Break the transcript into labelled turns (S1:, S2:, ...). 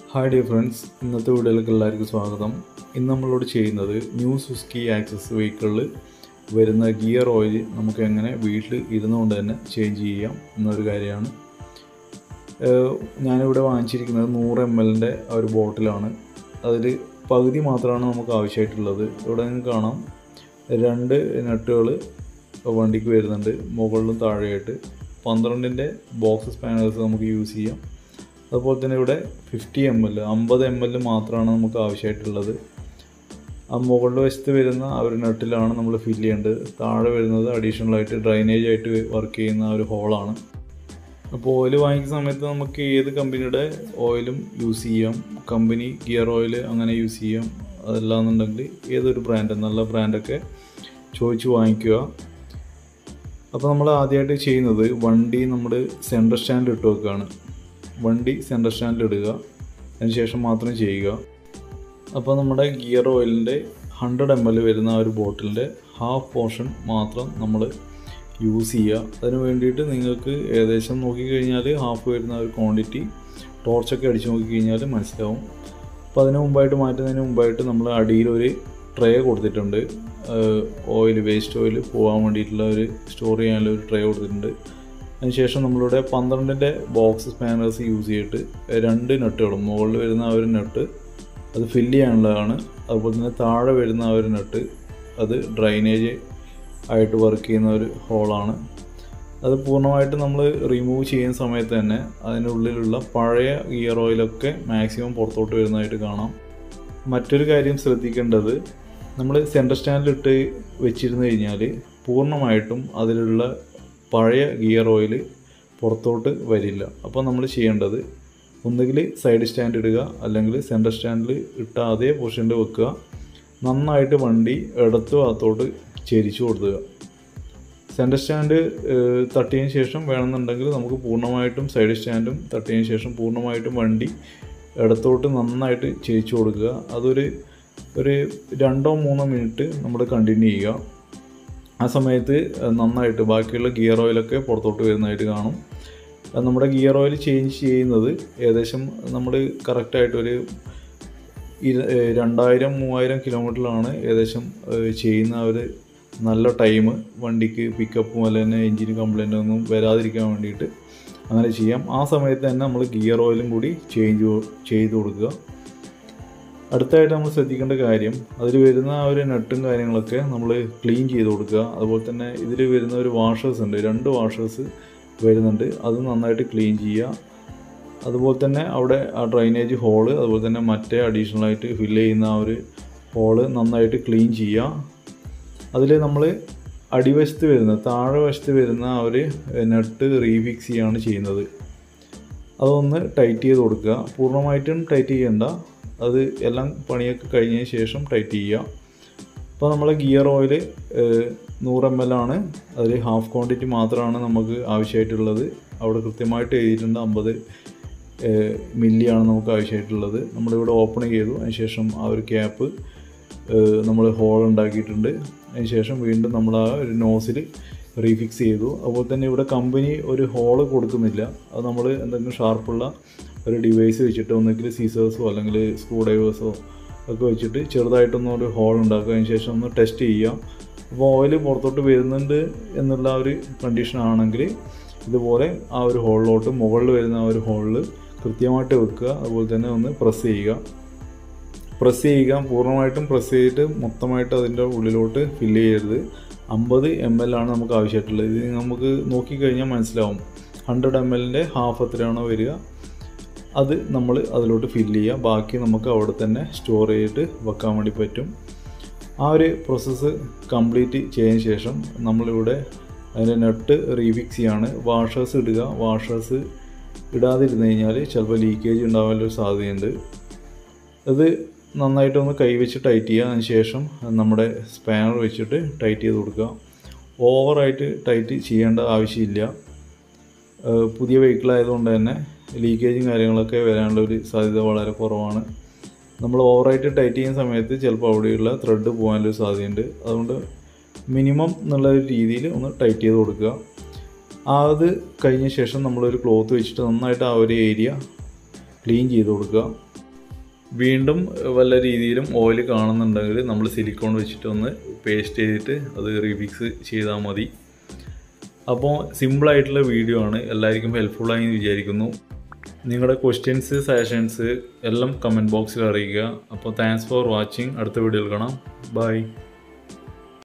S1: hi dear friends ഇന്നത്തെ വീഡിയോയിലേക്ക് എല്ലാവർക്കും സ്വാഗതം ഇന്ന് നമ്മളോട് ചെയ്യുന്നത് ന്യൂ സുസ്കി ആക്സസ് വെഹിക്കിളിൽ വരുന്ന ഗിയർ ഓയിൽ നമുക്ക് എങ്ങനെ വീട്ടിൽ ഇരുന്നുകൊണ്ട് തന്നെ ചേഞ്ച് ചെയ്യാം എന്നൊരു കാര്യമാണ് ഏഹ് ഞാനിവിടെ വാങ്ങിച്ചിരിക്കുന്നത് നൂറ് എം എല്ലിൻ്റെ ഒരു ബോട്ടിലാണ് അതിൽ പകുതി മാത്രമാണ് നമുക്ക് ആവശ്യമായിട്ടുള്ളത് ഇവിടെ നിങ്ങൾക്ക് കാണാം രണ്ട് നട്ടുകൾ വണ്ടിക്ക് വരുന്നുണ്ട് മുകളിലും താഴെയായിട്ട് പന്ത്രണ്ടിൻ്റെ ബോക്സ് സ്പാനേഴ്സ് നമുക്ക് യൂസ് ചെയ്യാം അതുപോലെ തന്നെ ഇവിടെ ഫിഫ്റ്റി എം എൽ അമ്പത് എം എൽ മാത്രമാണ് നമുക്ക് ആവശ്യമായിട്ടുള്ളത് ആ മുകളിൽ വശത്ത് വരുന്ന ആ ഒരു നട്ടിലാണ് നമ്മൾ ഫില്ല് ചെയ്യേണ്ടത് താഴെ വരുന്നത് അഡീഷണൽ ആയിട്ട് ഡ്രൈനേജ് ആയിട്ട് വർക്ക് ചെയ്യുന്ന ആ ഒരു ഹോളാണ് അപ്പോൾ ഓയിൽ വാങ്ങിക്കുന്ന സമയത്ത് നമുക്ക് ഏത് കമ്പനിയുടെ ഓയിലും യൂസ് ചെയ്യാം കമ്പനി ഗിയർ ഓയിൽ അങ്ങനെ യൂസ് ചെയ്യാം അതല്ലാന്നുണ്ടെങ്കിൽ ഏതൊരു ബ്രാൻഡ് നല്ല ബ്രാൻഡൊക്കെ ചോദിച്ച് വാങ്ങിക്കുക അപ്പോൾ നമ്മൾ ആദ്യമായിട്ട് ചെയ്യുന്നത് വണ്ടി നമ്മൾ സെൻറ്റർ സ്റ്റാൻഡിൽ ഇട്ട് വെക്കുകയാണ് വണ്ടി സെൻറ്റർ സ്റ്റാൻഡിൽ ഇടുക അതിനുശേഷം മാത്രം ചെയ്യുക അപ്പോൾ നമ്മുടെ ഗിയർ ഓയിലിൻ്റെ ഹൺഡ്രഡ് എം എൽ വരുന്ന ആ ഒരു ബോട്ടിലിൻ്റെ ഹാഫ് പോർഷൻ മാത്രം നമ്മൾ യൂസ് ചെയ്യുക അതിന് വേണ്ടിയിട്ട് നിങ്ങൾക്ക് ഏകദേശം നോക്കിക്കഴിഞ്ഞാൽ ഹാഫ് വരുന്ന ഒരു ക്വാണ്ടിറ്റി ടോർച്ചൊക്കെ അടിച്ച് നോക്കിക്കഴിഞ്ഞാൽ മനസ്സിലാവും അപ്പോൾ അതിന് മുമ്പായിട്ട് മാറ്റുന്നതിന് മുമ്പായിട്ട് നമ്മൾ അടിയിലൊരു ട്രേ കൊടുത്തിട്ടുണ്ട് ഓയിൽ വേസ്റ്റ് ഓയിൽ പോകാൻ വേണ്ടിയിട്ടുള്ള ഒരു സ്റ്റോർ ചെയ്യാനുള്ള ഒരു ട്രേ കൊടുത്തിട്ടുണ്ട് അതിനുശേഷം നമ്മളിവിടെ പന്ത്രണ്ടിൻ്റെ ബോക്സ് സ്പാനേഴ്സ് യൂസ് ചെയ്തിട്ട് രണ്ട് നട്ടുകളും മുകളിൽ വരുന്ന ആ ഒരു നട്ട് അത് ഫില്ല് ചെയ്യാനുള്ളതാണ് അതുപോലെ തന്നെ താഴെ വരുന്ന ആ ഒരു നട്ട് അത് ഡ്രൈനേജ് ആയിട്ട് വർക്ക് ചെയ്യുന്ന ഒരു ഹോളാണ് അത് പൂർണ്ണമായിട്ട് നമ്മൾ റിമൂവ് ചെയ്യുന്ന സമയത്ത് തന്നെ അതിനുള്ളിലുള്ള പഴയ ഗിയർ ഓയിലൊക്കെ മാക്സിമം പുറത്തോട്ട് വരുന്നതായിട്ട് കാണാം മറ്റൊരു കാര്യം ശ്രദ്ധിക്കേണ്ടത് നമ്മൾ സെൻറ്റർ സ്റ്റാൻഡിലിട്ട് വെച്ചിരുന്നു കഴിഞ്ഞാൽ പൂർണ്ണമായിട്ടും അതിലുള്ള പഴയ ഗിയർ ഓയിൽ പുറത്തോട്ട് വരില്ല അപ്പോൾ നമ്മൾ ചെയ്യേണ്ടത് ഒന്നുകിൽ സൈഡ് സ്റ്റാൻഡ് ഇടുക അല്ലെങ്കിൽ സെൻറ്റർ സ്റ്റാൻഡിൽ ഇട്ട അതേ പൊസിഷനിൽ വെക്കുക നന്നായിട്ട് വണ്ടി ഇടത്ത് ഭാഗത്തോട്ട് ചെരിച്ചു കൊടുക്കുക സെൻറ്റർ സ്റ്റാൻഡ് തട്ടിയതിന് ശേഷം വേണമെന്നുണ്ടെങ്കിൽ നമുക്ക് പൂർണ്ണമായിട്ടും സൈഡ് സ്റ്റാൻഡും തട്ടിയതിന് ശേഷം പൂർണ്ണമായിട്ടും വണ്ടി ഇടത്തോട്ട് നന്നായിട്ട് ചെരിച്ചു കൊടുക്കുക അതൊരു ഒരു രണ്ടോ മൂന്നോ മിനിറ്റ് നമ്മൾ കണ്ടിന്യൂ ചെയ്യുക ആ സമയത്ത് നന്നായിട്ട് ബാക്കിയുള്ള ഗിയർ ഓയിലൊക്കെ പുറത്തോട്ട് വരുന്നതായിട്ട് കാണും നമ്മുടെ ഗിയർ ഓയിൽ ചേഞ്ച് ചെയ്യുന്നത് ഏകദേശം നമ്മൾ കറക്റ്റായിട്ടൊരു ഇര രണ്ടായിരം മൂവായിരം കിലോമീറ്ററിലാണ് ഏകദേശം ചെയ്യുന്ന ഒരു നല്ല ടൈം വണ്ടിക്ക് പിക്കപ്പും അല്ല തന്നെ എൻജിൻ കംപ്ലൈൻ്റ് ഒന്നും വരാതിരിക്കാൻ വേണ്ടിയിട്ട് അങ്ങനെ ചെയ്യാം ആ സമയത്ത് തന്നെ നമ്മൾ ഗിയർ ഓയിലും കൂടി ചേഞ്ച് ചെയ്ത് കൊടുക്കുക അടുത്തായിട്ട് നമ്മൾ ശ്രദ്ധിക്കേണ്ട കാര്യം അതിൽ വരുന്ന ആ ഒരു നട്ടും കാര്യങ്ങളൊക്കെ നമ്മൾ ക്ലീൻ ചെയ്ത് കൊടുക്കുക അതുപോലെ തന്നെ ഇതിൽ വരുന്ന ഒരു വാഷേഴ്സ് ഉണ്ട് രണ്ട് വാഷേഴ്സ് വരുന്നുണ്ട് അത് നന്നായിട്ട് ക്ലീൻ ചെയ്യുക അതുപോലെ തന്നെ അവിടെ ആ ഡ്രൈനേജ് ഹോള് അതുപോലെ തന്നെ മറ്റേ അഡീഷണൽ ആയിട്ട് ഫില്ല് ചെയ്യുന്ന ആ ഒരു ഹോള് നന്നായിട്ട് ക്ലീൻ ചെയ്യുക അതിൽ നമ്മൾ അടിവശത്ത് വരുന്ന താഴെ വശത്ത് വരുന്ന ആ ഒരു നട്ട് റീഫിക്സ് ചെയ്യാണ് ചെയ്യുന്നത് അതൊന്ന് ടൈറ്റ് ചെയ്ത് കൊടുക്കുക പൂർണ്ണമായിട്ടും ടൈറ്റ് ചെയ്യേണ്ട അത് എല്ലാം പണിയൊക്കെ കഴിഞ്ഞതിന് ശേഷം ടൈറ്റ് ചെയ്യുക അപ്പോൾ നമ്മളെ ഗിയർ ഓയിൽ നൂറ് എം എൽ ആണ് അതിൽ ഹാഫ് ക്വാണ്ടിറ്റി മാത്രമാണ് നമുക്ക് ആവശ്യമായിട്ടുള്ളത് അവിടെ കൃത്യമായിട്ട് എഴുതിയിട്ടുണ്ട് അമ്പത് മില്ലിയാണ് നമുക്ക് ആവശ്യമായിട്ടുള്ളത് നമ്മളിവിടെ ഓപ്പൺ ചെയ്തു അതിനുശേഷം ആ ഒരു ക്യാപ്പ് നമ്മൾ ഹോൾ ഉണ്ടാക്കിയിട്ടുണ്ട് അതിനുശേഷം വീണ്ടും നമ്മൾ ആ ഒരു നോസിൽ റീഫിക്സ് ചെയ്തു അതുപോലെ തന്നെ ഇവിടെ കമ്പനി ഒരു ഹോള് കൊടുക്കുന്നില്ല അത് നമ്മൾ എന്തെങ്കിലും ഷാർപ്പുള്ള ഒരു ഡിവൈസ് വെച്ചിട്ട് ഒന്നെങ്കിൽ സീസേഴ്സോ അല്ലെങ്കിൽ സ്ക്രൂ ഡ്രൈവേഴ്സോ ഒക്കെ വെച്ചിട്ട് ചെറുതായിട്ടൊന്ന് ഒരു ഹോൾ ഉണ്ടാക്കുക അതിന് ശേഷം ഒന്ന് ടെസ്റ്റ് ചെയ്യാം അപ്പോൾ ഓയിൽ പുറത്തോട്ട് വരുന്നുണ്ട് എന്നുള്ള ഒരു കണ്ടീഷൻ ആണെങ്കിൽ ഇതുപോലെ ആ ഒരു ഹോളിലോട്ട് മുകളിൽ വരുന്ന ആ ഒരു ഹോളിൽ കൃത്യമായിട്ട് വെക്കുക അതുപോലെ തന്നെ ഒന്ന് പ്രസ് ചെയ്യുക പ്രസ് ചെയ്യുക പൂർണ്ണമായിട്ടും പ്രസ് ചെയ്തിട്ട് മൊത്തമായിട്ട് അതിൻ്റെ ഉള്ളിലോട്ട് ഫില്ല് ചെയ്യരുത് അമ്പത് എം എൽ ആണ് നമുക്ക് ആവശ്യമായിട്ടുള്ളത് ഇത് നമുക്ക് നോക്കിക്കഴിഞ്ഞാൽ മനസ്സിലാവും ഹൺഡ്രഡ് എം എല്ലിൻ്റെ ഹാഫ് എത്രയാണോ വരിക അത് നമ്മൾ അതിലോട്ട് ഫില്ല് ചെയ്യുക ബാക്കി നമുക്ക് അവിടെ തന്നെ സ്റ്റോർ ചെയ്തിട്ട് വെക്കാൻ വേണ്ടി പറ്റും ആ ഒരു പ്രോസസ്സ് കംപ്ലീറ്റ് ചെയ്തതിന് ശേഷം നമ്മളിവിടെ അതിൻ്റെ നെട്ട് റീഫിക്സ് ചെയ്യാണ് വാഷേഴ്സ് ഇടുക വാഷേഴ്സ് ഇടാതിരുന്ന് കഴിഞ്ഞാൽ ചിലപ്പോൾ ലീക്കേജ് ഉണ്ടാകാനുള്ള സാധ്യതയുണ്ട് അത് നന്നായിട്ടൊന്ന് കൈവച്ച് ടൈറ്റ് ചെയ്യുക അതിന് ശേഷം നമ്മുടെ സ്പാനർ വെച്ചിട്ട് ടൈറ്റ് ചെയ്ത് കൊടുക്കുക ഓവറായിട്ട് ടൈറ്റ് ചെയ്യേണ്ട ആവശ്യമില്ല പുതിയ വെഹിക്കിൾ ആയതുകൊണ്ട് തന്നെ ലീക്കേജും കാര്യങ്ങളൊക്കെ വരാനുള്ള ഒരു സാധ്യത വളരെ കുറവാണ് നമ്മൾ ഓവറായിട്ട് ടൈറ്റ് ചെയ്യുന്ന സമയത്ത് ചിലപ്പോൾ അവിടെയുള്ള ത്രെഡ് പോകാനുള്ള സാധ്യതയുണ്ട് അതുകൊണ്ട് മിനിമം എന്നുള്ള ഒരു രീതിയിൽ ഒന്ന് ടൈറ്റ് ചെയ്ത് കൊടുക്കുക അത് കഴിഞ്ഞ ശേഷം നമ്മളൊരു ക്ലോത്ത് വെച്ചിട്ട് നന്നായിട്ട് ആ ഒരു ഏരിയ ക്ലീൻ ചെയ്ത് കൊടുക്കുക വീണ്ടും വല്ല രീതിയിലും ഓയിൽ കാണുന്നുണ്ടെങ്കിൽ നമ്മൾ സിലിക്കോൺ വെച്ചിട്ട് ഒന്ന് പേസ്റ്റ് ചെയ്തിട്ട് അത് റീഫിക്സ് ചെയ്താൽ മതി അപ്പോൾ സിമ്പിളായിട്ടുള്ള വീഡിയോ ആണ് എല്ലാവർക്കും ഹെൽപ്ഫുള്ളായി എന്ന് വിചാരിക്കുന്നു നിങ്ങളുടെ ക്വസ്റ്റ്യൻസ് സജഷൻസ് എല്ലാം കമൻറ്റ് ബോക്സിൽ അറിയിക്കുക അപ്പോൾ താങ്ക്സ് ഫോർ വാച്ചിങ് അടുത്ത വീഡിയോയിൽ കാണാം ബൈ